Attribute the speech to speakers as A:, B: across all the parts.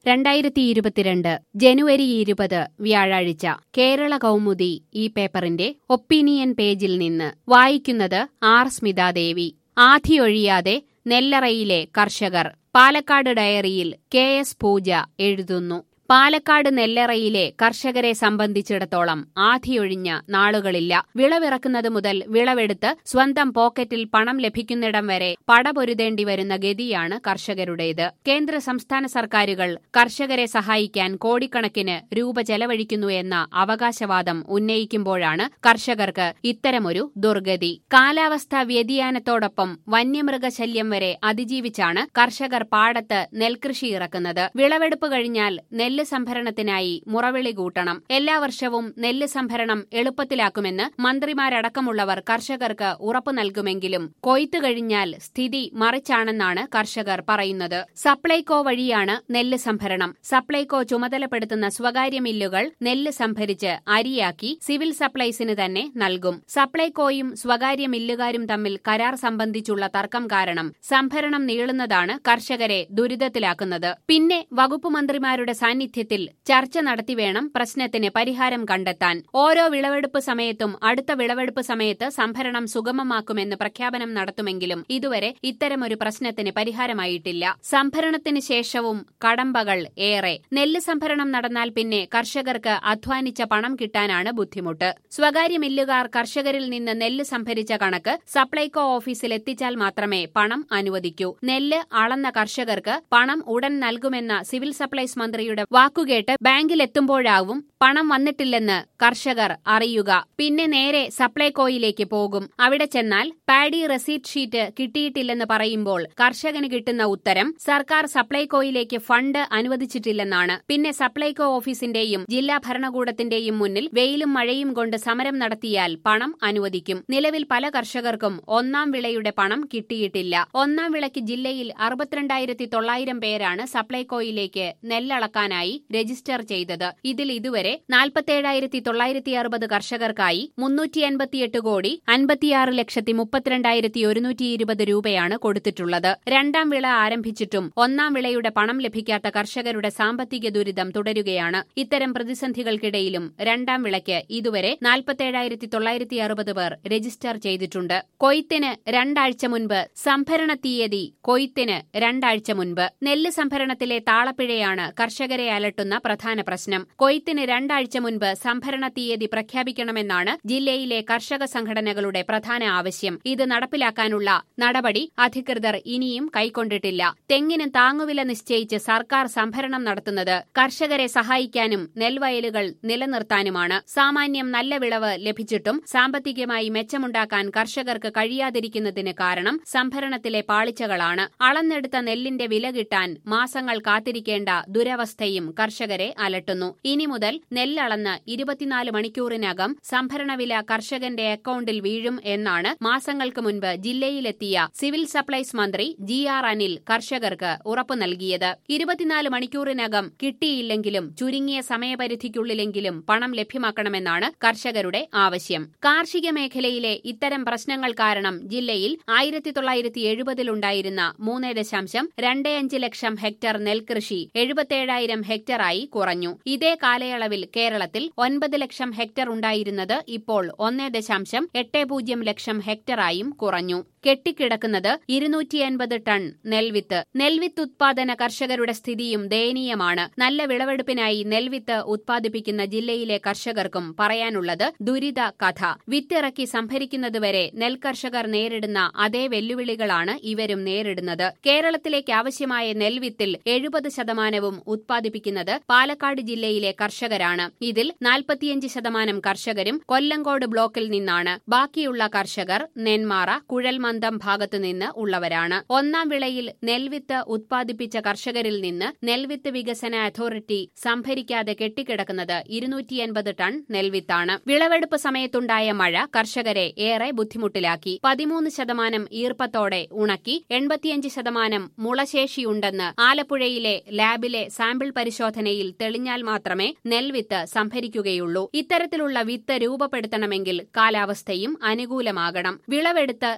A: രണ്ടായിരത്തി ഇരുപത്തിരണ്ട് ജനുവരി ഇരുപത് വ്യാഴാഴ്ച കേരള കൗമുദി ഈ പേപ്പറിന്റെ ഒപ്പീനിയൻ പേജിൽ നിന്ന് വായിക്കുന്നത് ആർ സ്മിതാദേവി ആധിയൊഴിയാതെ നെല്ലറയിലെ കർഷകർ പാലക്കാട് ഡയറിയിൽ കെ എസ് പൂജ എഴുതുന്നു പാലക്കാട് നെല്ലറയിലെ കർഷകരെ സംബന്ധിച്ചിടത്തോളം ആധിയൊഴിഞ്ഞ നാളുകളില്ല വിളവിറക്കുന്നത് മുതൽ വിളവെടുത്ത് സ്വന്തം പോക്കറ്റിൽ പണം ലഭിക്കുന്നിടം വരെ പടപൊരുതേണ്ടി വരുന്ന ഗതിയാണ് കർഷകരുടേത് കേന്ദ്ര സംസ്ഥാന സർക്കാരുകൾ കർഷകരെ സഹായിക്കാൻ കോടിക്കണക്കിന് രൂപ ചെലവഴിക്കുന്നു എന്ന അവകാശവാദം ഉന്നയിക്കുമ്പോഴാണ് കർഷകർക്ക് ഇത്തരമൊരു ദുർഗതി കാലാവസ്ഥാ വ്യതിയാനത്തോടൊപ്പം വന്യമൃഗശല്യം വരെ അതിജീവിച്ചാണ് കർഷകർ പാടത്ത് നെൽകൃഷി ഇറക്കുന്നത് വിളവെടുപ്പ് കഴിഞ്ഞാൽ നെല്ല് സംഭരണത്തിനായി മുറവിളി കൂട്ടണം എല്ലാ വർഷവും നെല്ല് സംഭരണം എളുപ്പത്തിലാക്കുമെന്ന് മന്ത്രിമാരടക്കമുള്ളവർ കർഷകർക്ക് ഉറപ്പു നൽകുമെങ്കിലും കൊയ്ത്തു കഴിഞ്ഞാൽ സ്ഥിതി മറിച്ചാണെന്നാണ് കർഷകർ പറയുന്നത് സപ്ലൈകോ വഴിയാണ് നെല്ല് സംഭരണം സപ്ലൈകോ ചുമതലപ്പെടുത്തുന്ന സ്വകാര്യ മില്ലുകൾ നെല്ല് സംഭരിച്ച് അരിയാക്കി സിവിൽ സപ്ലൈസിന് തന്നെ നൽകും സപ്ലൈകോയും സ്വകാര്യ മില്ലുകാരും തമ്മിൽ കരാർ സംബന്ധിച്ചുള്ള തർക്കം കാരണം സംഭരണം നീളുന്നതാണ് കർഷകരെ ദുരിതത്തിലാക്കുന്നത് പിന്നെ വകുപ്പ് മന്ത്രിമാരുടെ സാന്നിധ്യത്തിൽ ചർച്ച നടത്തി വേണം പ്രശ്നത്തിന് പരിഹാരം കണ്ടെത്താൻ ഓരോ വിളവെടുപ്പ് സമയത്തും അടുത്ത വിളവെടുപ്പ് സമയത്ത് സംഭരണം സുഗമമാക്കുമെന്ന് പ്രഖ്യാപനം നടത്തുമെങ്കിലും ഇതുവരെ ഇത്തരമൊരു പ്രശ്നത്തിന് പരിഹാരമായിട്ടില്ല സംഭരണത്തിന് ശേഷവും കടമ്പകൾ ഏറെ നെല്ല് സംഭരണം നടന്നാൽ പിന്നെ കർഷകർക്ക് അധ്വാനിച്ച പണം കിട്ടാനാണ് ബുദ്ധിമുട്ട് സ്വകാര്യ മില്ലുകാർ കർഷകരിൽ നിന്ന് നെല്ല് സംഭരിച്ച കണക്ക് സപ്ലൈകോ ഓഫീസിൽ എത്തിച്ചാൽ മാത്രമേ പണം അനുവദിക്കൂ നെല്ല് അളന്ന കർഷകർക്ക് പണം ഉടൻ നൽകുമെന്ന സിവിൽ സപ്ലൈസ് മന്ത്രിയുടെ വാക്കുകേട്ട് ബാങ്കിലെത്തുമ്പോഴാവും പണം വന്നിട്ടില്ലെന്ന് കർഷകർ അറിയുക പിന്നെ നേരെ സപ്ലൈകോയിലേക്ക് പോകും അവിടെ ചെന്നാൽ പാഡി റെസീറ്റ് ഷീറ്റ് കിട്ടിയിട്ടില്ലെന്ന് പറയുമ്പോൾ കർഷകന് കിട്ടുന്ന ഉത്തരം സർക്കാർ സപ്ലൈകോയിലേക്ക് ഫണ്ട് അനുവദിച്ചിട്ടില്ലെന്നാണ് പിന്നെ സപ്ലൈകോ ഓഫീസിന്റെയും ജില്ലാ ഭരണകൂടത്തിന്റെയും മുന്നിൽ വെയിലും മഴയും കൊണ്ട് സമരം നടത്തിയാൽ പണം അനുവദിക്കും നിലവിൽ പല കർഷകർക്കും ഒന്നാം വിളയുടെ പണം കിട്ടിയിട്ടില്ല ഒന്നാം വിളയ്ക്ക് ജില്ലയിൽ അറുപത്തിരണ്ടായിരത്തി തൊള്ളായിരം പേരാണ് സപ്ലൈകോയിലേക്ക് നെല്ലളക്കാനായി രജിസ്റ്റർ ചെയ്തത് ഇതിൽ ഇതുവരെ നാൽപ്പത്തേഴായിരത്തി തൊള്ളായിരത്തി അറുപത് കർഷകർക്കായി മുന്നൂറ്റി അൻപത്തിയെട്ട് കോടി അൻപത്തിയാറ് ലക്ഷത്തി മുപ്പത്തിരണ്ടായിരത്തി ഒരുന്നൂറ്റി ഇരുപത് രൂപയാണ് കൊടുത്തിട്ടുള്ളത് രണ്ടാം വിള ആരംഭിച്ചിട്ടും ഒന്നാം വിളയുടെ പണം ലഭിക്കാത്ത കർഷകരുടെ സാമ്പത്തിക ദുരിതം തുടരുകയാണ് ഇത്തരം പ്രതിസന്ധികൾക്കിടയിലും രണ്ടാം വിളയ്ക്ക് ഇതുവരെ നാൽപ്പത്തേഴായിരത്തി തൊള്ളായിരത്തി അറുപത് പേർ രജിസ്റ്റർ ചെയ്തിട്ടുണ്ട് കൊയ്ത്തിന് രണ്ടാഴ്ച മുൻപ് സംഭരണ തീയതി കൊയ്ത്തിന് രണ്ടാഴ്ച മുൻപ് നെല്ല് സംഭരണത്തിലെ താളപ്പിഴയാണ് കർഷകരെ അലട്ടുന്ന പ്രധാന പ്രശ്നം കൊയ്ത്തിന് രണ്ടാഴ്ച മുൻപ് സംഭരണ തീയതി പ്രഖ്യാപിക്കണമെന്നാണ് ജില്ലയിലെ കർഷക സംഘടനകളുടെ പ്രധാന ആവശ്യം ഇത് നടപ്പിലാക്കാനുള്ള നടപടി അധികൃതർ ഇനിയും കൈക്കൊണ്ടിട്ടില്ല തെങ്ങിന് താങ്ങുവില നിശ്ചയിച്ച് സർക്കാർ സംഭരണം നടത്തുന്നത് കർഷകരെ സഹായിക്കാനും നെൽവയലുകൾ നിലനിർത്താനുമാണ് സാമാന്യം നല്ല വിളവ് ലഭിച്ചിട്ടും സാമ്പത്തികമായി മെച്ചമുണ്ടാക്കാൻ കർഷകർക്ക് കഴിയാതിരിക്കുന്നതിന് കാരണം സംഭരണത്തിലെ പാളിച്ചകളാണ് അളന്നെടുത്ത നെല്ലിന്റെ വില കിട്ടാൻ മാസങ്ങൾ കാത്തിരിക്കേണ്ട ദുരവസ്ഥയും കർഷകരെ അലട്ടുന്നു ഇനി മുതൽ നെല്ലളന്ന് ഇരുപത്തിനാല് മണിക്കൂറിനകം സംഭരണവില കർഷകന്റെ അക്കൌണ്ടിൽ വീഴും എന്നാണ് മാസങ്ങൾക്ക് മുൻപ് ജില്ലയിലെത്തിയ സിവിൽ സപ്ലൈസ് മന്ത്രി ജി ആർ അനിൽ കർഷകർക്ക് ഉറപ്പു നൽകിയത് ഇരുപത്തിനാല് മണിക്കൂറിനകം കിട്ടിയില്ലെങ്കിലും ചുരുങ്ങിയ സമയപരിധിക്കുള്ളിലെങ്കിലും പണം ലഭ്യമാക്കണമെന്നാണ് കർഷകരുടെ ആവശ്യം കാർഷിക മേഖലയിലെ ഇത്തരം പ്രശ്നങ്ങൾ കാരണം ജില്ലയിൽ ആയിരത്തി തൊള്ളായിരത്തി എഴുപതിലുണ്ടായിരുന്ന മൂന്ന് ദശാംശം രണ്ട് അഞ്ച് ലക്ഷം ഹെക്ടർ നെൽകൃഷി എഴുപത്തേഴായിരം ഹെക്ടറായി കുറഞ്ഞു ഇതേ കാലയളവിൽ കേരളത്തിൽ ഒൻപത് ലക്ഷം ഹെക്ടർ ഉണ്ടായിരുന്നത് ഇപ്പോൾ ഒന്നേ ദശാംശം എട്ട് പൂജ്യം ലക്ഷം ഹെക്ടറായും കുറഞ്ഞു കെട്ടിക്കിടക്കുന്നത് ഇരുന്നൂറ്റി അൻപത് ടൺ നെൽവിത്ത് നെൽവിത്ത് ഉത്പാദന കർഷകരുടെ സ്ഥിതിയും ദയനീയമാണ് നല്ല വിളവെടുപ്പിനായി നെൽവിത്ത് ഉത്പാദിപ്പിക്കുന്ന ജില്ലയിലെ കർഷകർക്കും പറയാനുള്ളത് ദുരിത കഥ വിത്തിറക്കി സംഭരിക്കുന്നതുവരെ നെൽകർഷകർ നേരിടുന്ന അതേ വെല്ലുവിളികളാണ് ഇവരും നേരിടുന്നത് കേരളത്തിലേക്ക് ആവശ്യമായ നെൽവിത്തിൽ എഴുപത് ശതമാനവും ഉത്പാദിപ്പിക്കുന്നത് പാലക്കാട് ജില്ലയിലെ കർഷകരാണ് ഇതിൽ നാൽപ്പത്തിയഞ്ച് ശതമാനം കർഷകരും കൊല്ലങ്കോട് ബ്ലോക്കിൽ നിന്നാണ് ബാക്കിയുള്ള കർഷകർ നെന്മാറ കുഴൽമന്ദം ഭാഗത്തുനിന്ന് ഉള്ളവരാണ് ഒന്നാം വിളയിൽ നെൽവിത്ത് ഉത്പാദിപ്പിച്ച കർഷകരിൽ നിന്ന് നെൽവിത്ത് വികസന അതോറിറ്റി സംഭരിക്കാതെ കെട്ടിക്കിടക്കുന്നത് ഇരുന്നൂറ്റി എൺപത് ടൺ നെൽവിത്താണ് വിളവെടുപ്പ് സമയത്തുണ്ടായ മഴ കർഷകരെ ഏറെ ബുദ്ധിമുട്ടിലാക്കി പതിമൂന്ന് ശതമാനം ഈർപ്പത്തോടെ ഉണക്കി എൺപത്തിയഞ്ച് ശതമാനം മുളശേഷിയുണ്ടെന്ന് ആലപ്പുഴയിലെ ലാബിലെ സാമ്പിൾ പരിശോധനയിൽ തെളിഞ്ഞാൽ മാത്രമേ നെൽവിത്ത് സംഭരിക്കുകയുള്ളൂ ഇത്തരത്തിലുള്ള വിത്ത് രൂപപ്പെടുത്തണമെങ്കിൽ കാലാവസ്ഥയും അനുകൂലമാകണം വിളവെടുത്ത് മിനിമം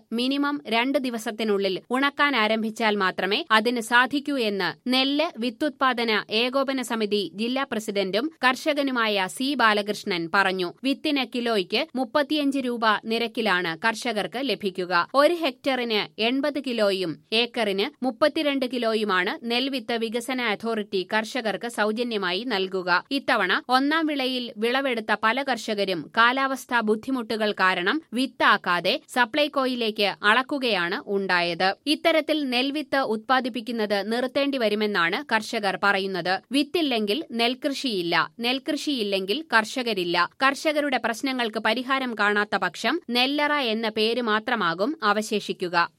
A: മിനിമം രണ്ട് ദിവസത്തിനുള്ളിൽ ഉണക്കാൻ ആരംഭിച്ചാൽ മാത്രമേ അതിന് സാധിക്കൂ എന്ന് നെല്ല് വിത്തുത്പാദന ഏകോപന സമിതി ജില്ലാ പ്രസിഡന്റും കർഷകനുമായ സി ബാലകൃഷ്ണൻ പറഞ്ഞു വിത്തിന് കിലോയ്ക്ക് മുപ്പത്തിയഞ്ച് രൂപ നിരക്കിലാണ് കർഷകർക്ക് ലഭിക്കുക ഒരു ഹെക്ടറിന് എൺപത് കിലോയും ഏക്കറിന് മുപ്പത്തിരണ്ട് കിലോയുമാണ് നെൽവിത്ത് വികസന അതോറിറ്റി കർഷകർക്ക് സൗജന്യമായി നൽകുക ഇത്തവണ ഒന്നാം വിളയിൽ വിളവെടുത്ത പല കർഷകരും കാലാവസ്ഥാ ബുദ്ധിമുട്ടുകൾ കാരണം വിത്താക്കാതെ സപ്ലൈകോയിലേക്ക് അളക്കുകയാണ് ഉണ്ടായത് ഇത്തരത്തിൽ നെൽവിത്ത് ഉത്പാദിപ്പിക്കുന്നത് നിർത്തേണ്ടി വരുമെന്നാണ് കർഷകർ പറയുന്നത് വിത്തില്ലെങ്കിൽ നെൽകൃഷിയില്ല നെൽകൃഷിയില്ലെങ്കിൽ കർഷകരില്ല കർഷകരുടെ പ്രശ്നങ്ങൾക്ക് പരിഹാരം കാണാത്ത പക്ഷം നെല്ലറ എന്ന പേര് മാത്രമാകും അവശേഷിക്കുക